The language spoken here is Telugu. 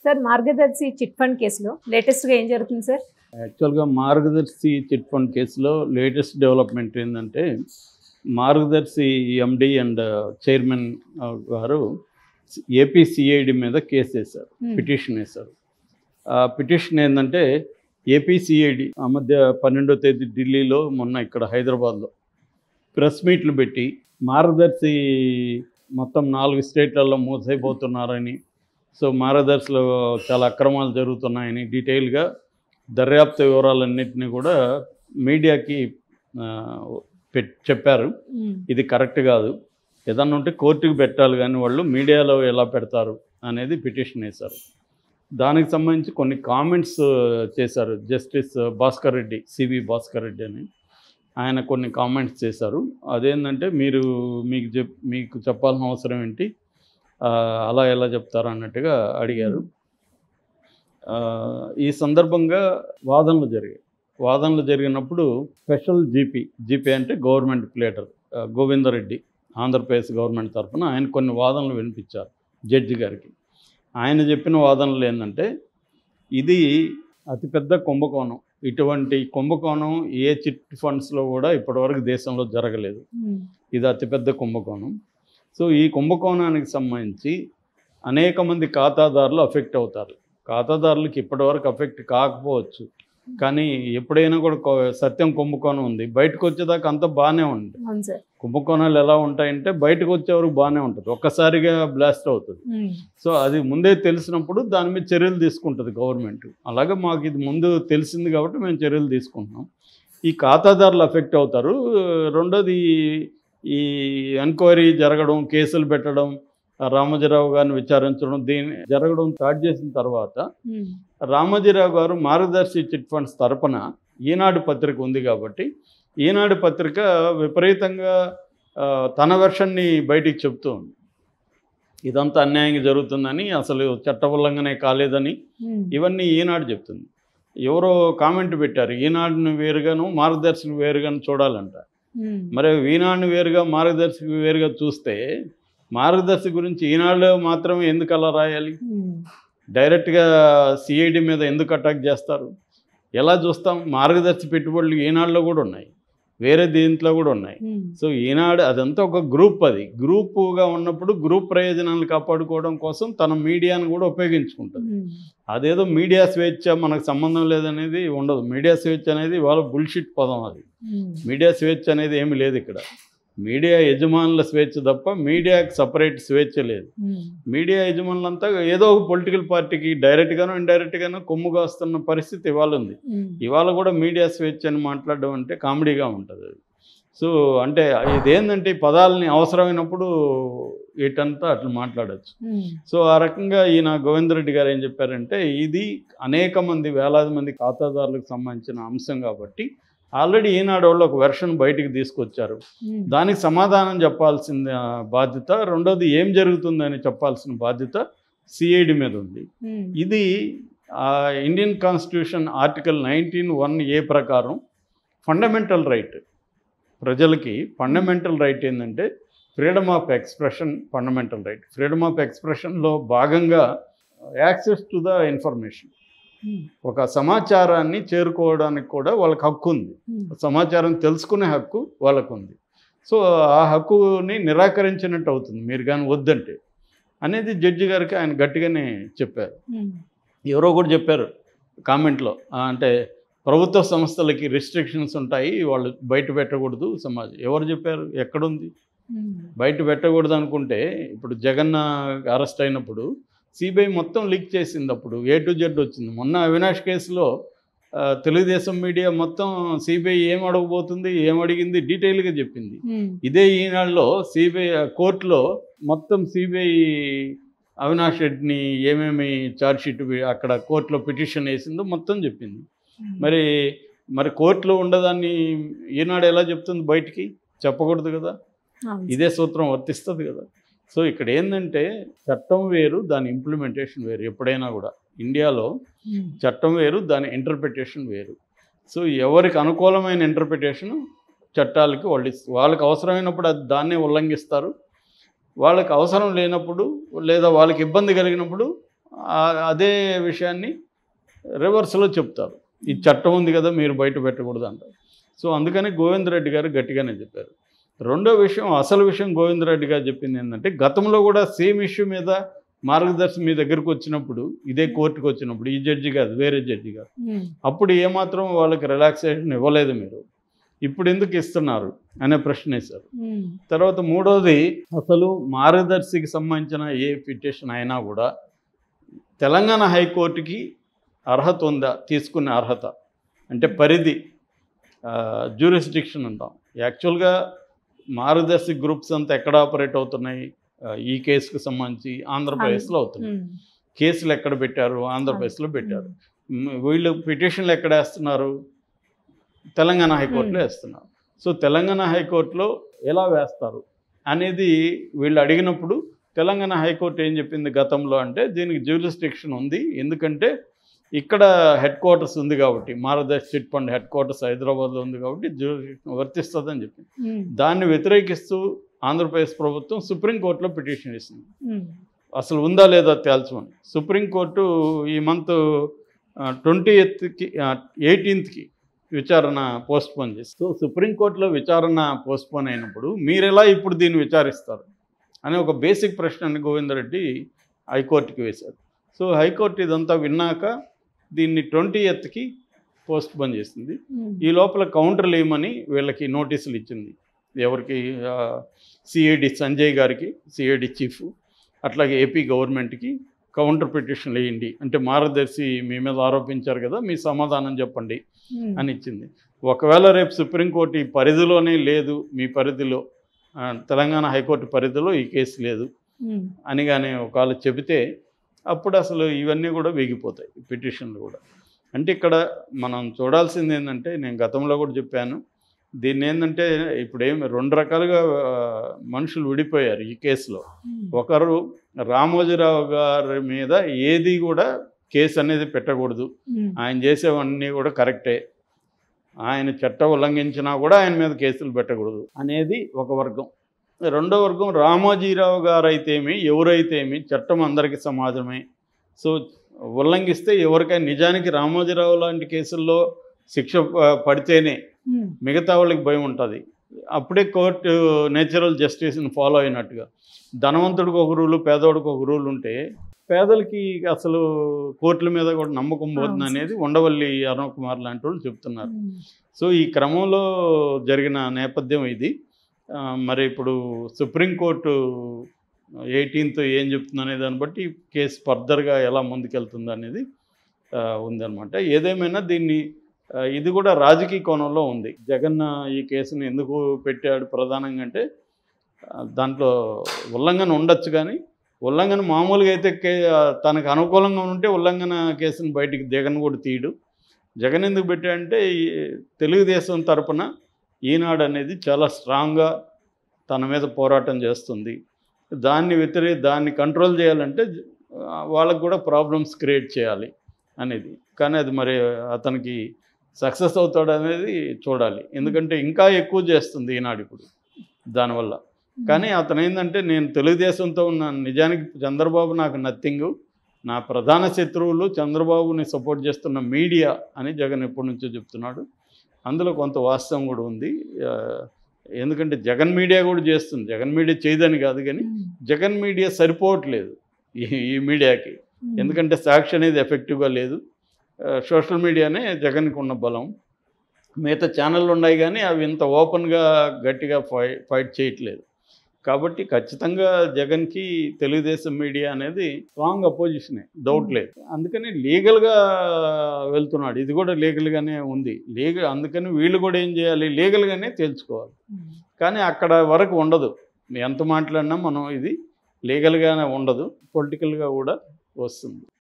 సార్ మార్గదర్శి చిట్ ఫండ్ కేసులో లేటెస్ట్గా ఏం జరుగుతుంది సార్ యాక్చువల్గా మార్గదర్శి చిట్ ఫండ్ కేసులో లేటెస్ట్ డెవలప్మెంట్ ఏంటంటే మార్గదర్శి ఎండి అండ్ చైర్మన్ గారు ఏపీ సిఐడి మీద కేసు వేశారు Hmm. పిటిషన్ వేశారు ఆ పిటిషన్ ఏంటంటే ఏపీ సిఐడి ఆ మధ్య పన్నెండో తేదీ ఢిల్లీలో మొన్న ఇక్కడ హైదరాబాద్లో ప్రెస్ మీట్లు పెట్టి మార్గదర్శి మొత్తం నాలుగు స్టేట్లలో మూసైపోతున్నారని సో మార్గదర్శిలో చాలా అక్రమాలు జరుగుతున్నాయని డీటెయిల్గా దర్యాప్తు వివరాలన్నింటినీ కూడా మీడియాకి ఆ, పెట్ చెప్పారు మ్మ్. ఇది కరెక్ట్ కాదు ఏదన్నా ఉంటే కోర్టుకు పెట్టాలి కానీ వాళ్ళు మీడియాలో ఎలా పెడతారు అనేది పిటిషన్ వేశారు దానికి సంబంధించి కొన్ని కామెంట్స్ చేశారు జస్టిస్ భాస్కర్ రెడ్డి సివి భాస్కర్ రెడ్డి అని ఆయన కొన్ని కామెంట్స్ చేశారు అదేంటంటే మీరు మీకు చెప్ మీకు చెప్పాల్సిన అవసరం ఏంటి ఆ, అలా ఎలా చెప్తారు అన్నట్టుగా అడిగారు ఆ, ఈ సందర్భంగా వాదనలు జరిగాయి వాదనలు జరిగినప్పుడు స్పెషల్ జీపీ జీపీ అంటే గవర్నమెంట్ ప్లేటర్ గోవిందరెడ్డి ఆంధ్రప్రదేశ్ గవర్నమెంట్ తరఫున ఆయన కొన్ని వాదనలు వినిపించారు జడ్జి గారికి ఆయన చెప్పిన వాదనలు ఏంటంటే ఇది అతిపెద్ద కుంభకోణం ఇటువంటి కుంభకోణం ఏ చిట్ ఫండ్స్లో కూడా ఇప్పటివరకు దేశంలో జరగలేదు మ్మ్. ఇది అతిపెద్ద కుంభకోణం సో ఈ కుంభకోణానికి సంబంధించి అనేక మంది ఖాతాదారులు అఫెక్ట్ అవుతారు ఖాతాదారులకి ఇప్పటివరకు అఫెక్ట్ కాకపోవచ్చు కానీ ఎప్పుడైనా కూడా కొ- సత్యం కుంభకోణం ఉంది బయటకు వచ్చేదాకా అంతా బాగానే ఉంది అవును సార్ కుంభకోణాలు ఎలా ఉంటాయంటే బయటకు వచ్చే వరకు బాగానే ఉంటుంది ఒక్కసారిగా బ్లాస్ట్ అవుతుంది మ్మ్. సో అది ముందే తెలిసినప్పుడు దాని మీద చర్యలు తీసుకుంటుంది గవర్నమెంట్ అలాగే మాకు ఇది ముందు తెలిసింది కాబట్టి మేము చర్యలు తీసుకుంటున్నాం ఈ ఖాతాదారులు అఫెక్ట్ అవుతారు రెండోది ఈ ఎంక్వైరీ జరగడం కేసులు పెట్టడం రామోజీరావు గారిని విచారించడం దీన్ని జరగడం స్టార్ట్ చేసిన తర్వాత మ్మ్. రామోజీరావు గారు మార్గదర్శి చిట్ ఫండ్స్ తరపున ఈనాడు పత్రిక ఉంది కాబట్టి ఈనాడు పత్రిక విపరీతంగా ఆ, తన వెర్షన్ని బయటికి చెప్తూ ఉంది ఇదంతా అన్యాయంగా జరుగుతుందని అసలు చట్ట ఉల్లంఘనే కాలేదని మ్మ్. ఇవన్నీ ఈనాడు చెప్తుంది ఎవరో కామెంట్ పెట్టారు ఈనాడుని వేరుగాను మార్గదర్శిని వేరుగాను చూడాలంట మ్మ్. మరి ఈనాడుని వేరుగా మార్గదర్శికి వేరుగా చూస్తే మార్గదర్శి గురించి ఈనాడులో మాత్రమే ఎందుకు అలా రాయాలి మ్మ్. డైరెక్ట్గా సిఐడి మీద ఎందుకు అటాక్ చేస్తారు ఎలా చూస్తాం మార్గదర్శి పెట్టుబడులు ఈనాడులో కూడా ఉన్నాయి వేరే దీంట్లో కూడా ఉన్నాయి మ్మ్. సో ఈనాడు అదంతా ఒక గ్రూప్ అది గ్రూపుగా ఉన్నప్పుడు గ్రూప్ ప్రయోజనాలు కాపాడుకోవడం కోసం తన మీడియాను కూడా ఉపయోగించుకుంటుంది మ్మ్. అదేదో మీడియా స్వేచ్ఛ మనకు సంబంధం లేదనేది ఉండదు మీడియా స్వేచ్ఛ అనేది వాళ్ళ బుల్షిట్ పదం అది మ్మ్. మీడియా స్వేచ్ఛ అనేది ఏమీ లేదు ఇక్కడ మీడియా యజమానుల స్వేచ్ఛ తప్ప మీడియాకి సపరేట్ స్వేచ్ఛ లేదు మ్మ్. మీడియా యజమానులంతా ఏదో ఒక పొలిటికల్ పార్టీకి డైరెక్ట్గానో ఇండైరెక్ట్గానో కొమ్ము కాస్తున్న పరిస్థితి ఇవాళ ఉంది మ్మ్. ఇవాళ కూడా మీడియా స్వేచ్ఛ అని మాట్లాడడం అంటే కామెడీగా ఉంటుంది అది సో అంటే ఇదేంటంటే ఈ పదాలని అవసరమైనప్పుడు వీటంతా అట్లా మాట్లాడచ్చు మ్మ్. సో ఆ రకంగా ఈయన గోవిందరెడ్డి గారు ఏం చెప్పారంటే ఇది అనేక మంది వేలాది మంది ఖాతాదారులకు సంబంధించిన అంశం కాబట్టి ఆల్రెడీ ఈనాడు వాళ్ళు ఒక వెర్షన్ బయటికి తీసుకొచ్చారు మ్మ్. దానికి సమాధానం చెప్పాల్సిన బాధ్యత రెండోది ఏం జరుగుతుందని చెప్పాల్సిన బాధ్యత సిఐడి మీద ఉంది మ్మ్. ఇది ఆ, Indian constitution article nineteen one A ప్రకారం ఫండమెంటల్ రైట్ ప్రజలకి ఫండమెంటల్ రైట్ ఏంటంటే freedom of expression fundamental right freedom of ఎక్స్ప్రెషన్లో భాగంగా యాక్సెస్ టు ద ఇన్ఫర్మేషన్ మ్మ్. ఒక సమాచారాన్ని చేరుకోవడానికి కూడా వాళ్ళకి హక్కు ఉంది మ్మ్. సమాచారం తెలుసుకునే హక్కు వాళ్ళకు ఉంది సో ఆ హక్కుని నిరాకరించినట్టు అవుతుంది మీరు కానీ వద్దంటే అనేది జడ్జి గారికి ఆయన గట్టిగానే చెప్పారు మ్మ్. ఎవరో కూడా చెప్పారు కామెంట్లో ఆ, అంటే ప్రభుత్వ సంస్థలకి రిస్ట్రిక్షన్స్ ఉంటాయి వాళ్ళు బయట పెట్టకూడదు సమాజం ఎవరు చెప్పారు ఎక్కడుంది మ్మ్. బయట పెట్టకూడదు అనుకుంటే ఇప్పుడు జగన్ అరెస్ట్ అయినప్పుడు సిబిఐ మొత్తం లీక్ చేసింది అప్పుడు ఏ టు జెడ్ వచ్చింది మొన్న అవినాష్ కేసులో ఆ, తెలుగుదేశం మీడియా మొత్తం సిబిఐ ఏం అడగబోతుంది ఏం అడిగింది డీటెయిల్గా చెప్పింది మ్మ్. ఇదే ఈనాడులో సిబిఐ కోర్టులో మొత్తం సిబిఐ అవినాష్ రెడ్డిని ఏమేమి ఛార్జ్షీట్ అక్కడ కోర్టులో పిటిషన్ వేసిందో మొత్తం చెప్పింది మ్మ్. మరి మరి కోర్టులో ఉండదాన్ని ఈనాడు ఎలా చెప్తుంది బయటికి చెప్పకూడదు కదా అవును ఇదే సూత్రం వర్తిస్తుంది కదా సో ఇక్కడ ఏంటంటే చట్టం వేరు దాని ఇంప్లిమెంటేషన్ వేరు ఎప్పుడైనా కూడా ఇండియాలో మ్మ్. చట్టం వేరు దాని ఇంటర్ప్రిటేషన్ వేరు సో ఎవరికి అనుకూలమైన ఇంటర్ప్రిటేషన్ చట్టాలకి వాళ్ళు ఇస్- వాళ్ళకి అవసరమైనప్పుడు అది దాన్నే ఉల్లంఘిస్తారు వాళ్ళకి అవసరం లేనప్పుడు లేదా వాళ్ళకి ఇబ్బంది కలిగినప్పుడు ఆ- అదే విషయాన్ని రివర్స్లో చెప్తారు ఈ చట్టం ఉంది కదా మీరు బయట పెట్టకూడదు అంటారు సో అందుకని గోవిందరెడ్డి గారు గట్టిగానే చెప్పారు రెండో విషయం అసలు విషయం గోవిందరెడ్డి గారు చెప్పింది ఏంటంటే గతంలో కూడా సేమ్ ఇష్యూ మీద మార్గదర్శి మీ దగ్గరకు వచ్చినప్పుడు ఇదే కోర్టుకు వచ్చినప్పుడు ఈ జడ్జి కాదు వేరే జడ్జి కాదు ఉమ్, అప్పుడు ఏమాత్రం వాళ్ళకి రిలాక్సేషన్ ఇవ్వలేదు మీరు ఇప్పుడు ఎందుకు ఇస్తున్నారు అనే ప్రశ్న వేశారు ఉమ్, తర్వాత మూడోది అసలు మార్గదర్శికి సంబంధించిన ఏ పిటిషన్ అయినా కూడా తెలంగాణ హైకోర్టుకి అర్హత ఉందా తీసుకునే అర్హత అంటే పరిధి జ్యూరిస్డిక్షన్ అంటాం యాక్చువల్గా మార్గదర్శి గ్రూప్స్ అంతా ఎక్కడ ఆపరేట్ అవుతున్నాయి ఆ, ఈ కేసుకు సంబంధించి ఆంధ్రప్రదేశ్లో అవుతున్నాయి ఉమ్, కేసులు ఎక్కడ పెట్టారు ఆంధ్రప్రదేశ్లో పెట్టారు మ్, వీళ్ళు పిటిషన్లు ఎక్కడ వేస్తున్నారు తెలంగాణ హైకోర్టులో Hmm. వేస్తున్నారు సో తెలంగాణ హైకోర్టులో ఎలా వేస్తారు అనేది వీళ్ళు అడిగినప్పుడు తెలంగాణ హైకోర్టు ఏం చెప్పింది గతంలో అంటే దీనికి జ్యూరిస్డిక్షన్ ఉంది ఎందుకంటే ఇక్కడ హెడ్ క్వార్టర్స్ ఉంది కాబట్టి Margadarsi chit fund headquarters హైదరాబాద్లో ఉంది కాబట్టి జ్యూరిస్డిక్షన్ వర్తిస్తుందని చెప్పింది ఉమ్, దాన్ని వ్యతిరేకిస్తూ ఆంధ్రప్రదేశ్ ప్రభుత్వం సుప్రీంకోర్టులో పిటిషన్ ఇస్తుంది ఉమ్, అసలు ఉందా లేదా తేల్చమని సుప్రీంకోర్టు ఈ మంత్ ట్వంటీ ఎయిత్కి ఎయిటీన్త్కి విచారణ పోస్ట్పోన్ చేసి సో సుప్రీంకోర్టులో విచారణ పోస్ట్పోన్ అయినప్పుడు మీరు ఎలా ఇప్పుడు దీన్ని విచారిస్తారు అనే ఒక బేసిక్ ప్రశ్నని గోవిందరెడ్డి హైకోర్టుకి వేశారు సో హైకోర్టు ఇదంతా విన్నాక దీన్ని ట్వంటీ ఎయిత్కి పోస్ట్పోన్ చేసింది ఉమ్, ఈ లోపల కౌంటర్లు వేయమని వీళ్ళకి నోటీసులు ఇచ్చింది ఎవరికి సిఐడి సంజయ్ గారికి సిఐడి చీఫ్ అట్లాగే ఏపీ గవర్నమెంట్కి కౌంటర్ పిటిషన్లు వేయండి అంటే మార్గదర్శి మీ మీద ఆరోపించారు కదా మీ సమాధానం చెప్పండి ఉమ్, అని ఇచ్చింది ఒకవేళ రేపు సుప్రీంకోర్టు ఈ పరిధిలోనే లేదు మీ పరిధిలో ఆ, తెలంగాణ హైకోర్టు పరిధిలో ఈ కేసు లేదు ఉమ్, అని కానీ ఒకవేళ చెబితే అప్పుడు అసలు ఇవన్నీ కూడా వేగిపోతాయి ఈ పిటిషన్లు కూడా అంటే ఇక్కడ మనం చూడాల్సింది ఏంటంటే నేను గతంలో కూడా చెప్పాను దీన్ని ఏంటంటే ఇప్పుడు ఏమి రెండు రకాలుగా ఆ, మనుషులు విడిపోయారు ఈ కేసులో ఉమ్, ఒకరు రామోజీరావు గారి మీద ఏది కూడా కేసు అనేది పెట్టకూడదు ఉమ్, ఆయన చేసేవన్నీ కూడా కరెక్టే ఆయన చట్టం ఉల్లంఘించినా కూడా ఆయన మీద కేసులు పెట్టకూడదు అనేది ఒక వర్గం రెండో వర్గం రామోజీరావు గారు అయితేమి ఎవరైతేమి చట్టం అందరికీ సమాజమే సో ఉల్లంఘిస్తే ఎవరికైనా నిజానికి రామోజీరావు లాంటి కేసుల్లో శిక్ష ప- పడితేనే ఉమ్, మిగతా వాళ్ళకి భయం ఉంటుంది అప్పుడే కోర్టు నేచురల్ జస్టిస్ని ఫాలో అయినట్టుగా ధనవంతుడికి ఒక రూలు పేదవాడికి ఒక రూల్ ఉంటే పేదలకి అసలు కోర్టుల మీద కూడా నమ్మకం పోతుంది అవును. అనేది ఉండవల్లి అరుణ్ కుమార్ లాంటి వాళ్ళు చెప్తున్నారు ఉమ్, సో ఈ క్రమంలో జరిగిన నేపథ్యం ఇది ఆ, మరి ఇప్పుడు సుప్రీంకోర్టు ఎయిటీన్త్ ఏం చెప్తుందనే దాన్ని బట్టి కేసు ఫర్దర్గా ఎలా ముందుకెళ్తుంది అనేది ఆ, ఉందన్నమాట ఏదేమైనా దీన్ని ఆ, ఇది కూడా రాజకీయ కోణంలో ఉంది జగన్ ఈ కేసుని ఎందుకు పెట్టాడు ప్రధానంగా అంటే ఆ, దాంట్లో ఉల్లంఘన ఉండొచ్చు కానీ ఉల్లంఘన మామూలుగా అయితే కే తనకు అనుకూలంగా ఉంటే ఉల్లంఘన కేసుని బయటికి జగన్ కూడా తీయడు జగన్ ఎందుకు పెట్టాడంటే ఈ తెలుగుదేశం తరపున ఈనాడు అనేది చాలా స్ట్రాంగ్గా తన మీద పోరాటం చేస్తుంది దాన్ని వ్యతిరే దాన్ని కంట్రోల్ చేయాలంటే ఆ, వాళ్ళకు కూడా ప్రాబ్లమ్స్ క్రియేట్ చేయాలి అనేది కానీ అది మరి అతనికి సక్సెస్ అవుతాడు అనేది చూడాలి ఎందుకంటే ఇంకా ఎక్కువ చేస్తుంది ఈనాడు ఇప్పుడు దానివల్ల కానీ అతను ఏంటంటే నేను తెలుగుదేశంతో ఉన్న నిజానికి చంద్రబాబు నాకు నథింగ్ నా ప్రధాన శత్రువులు చంద్రబాబుని సపోర్ట్ చేస్తున్న మీడియా అని జగన్ ఎప్పటి నుంచో చెప్తున్నాడు అందులో కొంత వాస్తవం కూడా ఉంది ఆ, ఎందుకంటే జగన్ మీడియా కూడా చేస్తుంది జగన్ మీడియా చేయదని కాదు కానీ ఉమ్, జగన్ మీడియా సరిపోవట్లేదు ఈ ఈ మీడియాకి ఉమ్, ఎందుకంటే సాక్షి అనేది ఎఫెక్టివ్గా లేదు ఆ, సోషల్ మీడియానే జగన్కి ఉన్న బలం మిగతా ఛానళ్ళు ఉన్నాయి కానీ అవి ఇంత ఓపెన్గా గట్టిగా ఫై ఫైట్ చేయట్లేదు కాబట్టి ఖచ్చితంగా జగన్కి తెలుగుదేశం మీడియా అనేది స్ట్రాంగ్ అపోజిషనే డౌట్ లేదు అందుకని లీగల్గా వెళ్తున్నాడు ఇది కూడా లీగల్గానే ఉంది లీగల్ అందుకని వీళ్ళు కూడా ఏం చేయాలి లీగల్గానే తేల్చుకోవాలి ఉమ్. కానీ అక్కడ వరకు ఉండదు ఎంత మాట్లాడినా మనం ఇది లీగల్గానే ఉండదు పొలిటికల్గా కూడా వస్తుంది